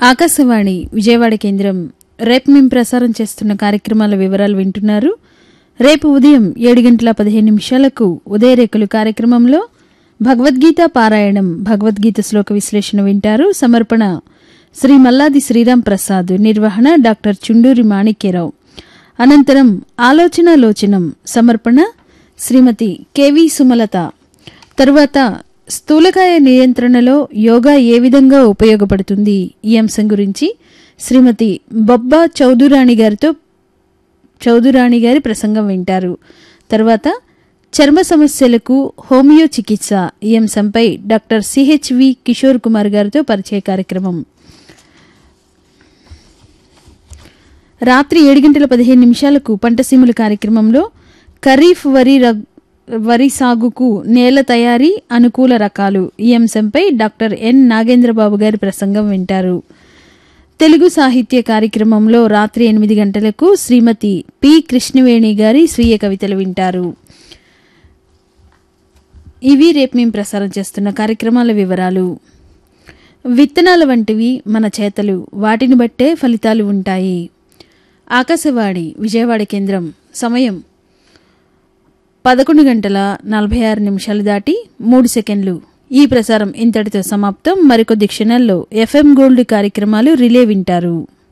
ఆకాశవాణి విజయవాడ కేంద్రం రేపు మేము ప్రసారం చేస్తున్న కార్యక్రమాల వివరాలు వింటున్నారు రేపు ఉదయం ఏడు గంటల పదిహేను నిమిషాలకు ఉదయరేఖలు కార్యక్రమంలో భగవద్గీత పారాయణం భగవద్గీత శ్లోక విశ్లేషణ వింటారు సమర్పణ శ్రీ మల్లాది శ్రీరాం ప్రసాద్ నిర్వహణ డాక్టర్ చుండూరి మాణిక్యరావు అనంతరం ఆలోచన లోచనం సమర్పణ శ్రీమతి కెవి సుమలత తరువాత స్థూలకాయ నియంత్రణలో యోగా ఏ విధంగా ఉపయోగపడుతుంది ఈ అంశం గురించి శ్రీమతి బొబ్బా చౌదురాణి గారితో చౌదురాణి గారి ప్రసంగం వింటారు తర్వాత చర్మ సమస్యలకు హోమియో చికిత్స ఈ అంశంపై డాక్టర్ సిహెచ్వి కిషోర్ కుమార్ గారితో పరిచయ కార్యక్రమం రాత్రి ఏడు గంటల పదిహేను నిమిషాలకు పంటసీముల కార్యక్రమంలో ఖరీఫ్ వరి రగ్- వరి సాగుకు నేల తయారీ అనుకూల రకాలు ఈ అంశంపై డాక్టర్ ఎన్ నాగేంద్రబాబు గారి ప్రసంగం వింటారు తెలుగు సాహిత్య కార్యక్రమంలో రాత్రి ఎనిమిది గంటలకు శ్రీమతి పి కృష్ణవేణి గారి స్వీయ కవితలు వింటారు ఇవి రేపు మేము ప్రసారం చేస్తున్న కార్యక్రమాల వివరాలు విత్తనాల వంటివి మన చేతలు వాటిని బట్టే ఫలితాలు ఉంటాయి ఆకాశవాణి విజయవాడ కేంద్రం సమయం పదకొండు గంటల నలభై ఆరు నిమిషాలు దాటి మూడు సెకండ్లు ఈ ప్రసారం ఇంతటితో సమాప్తం మరికొద్ది క్షణాల్లో ఎఫ్ఎం గోల్డ్ కార్యక్రమాలు రిలే వింటారు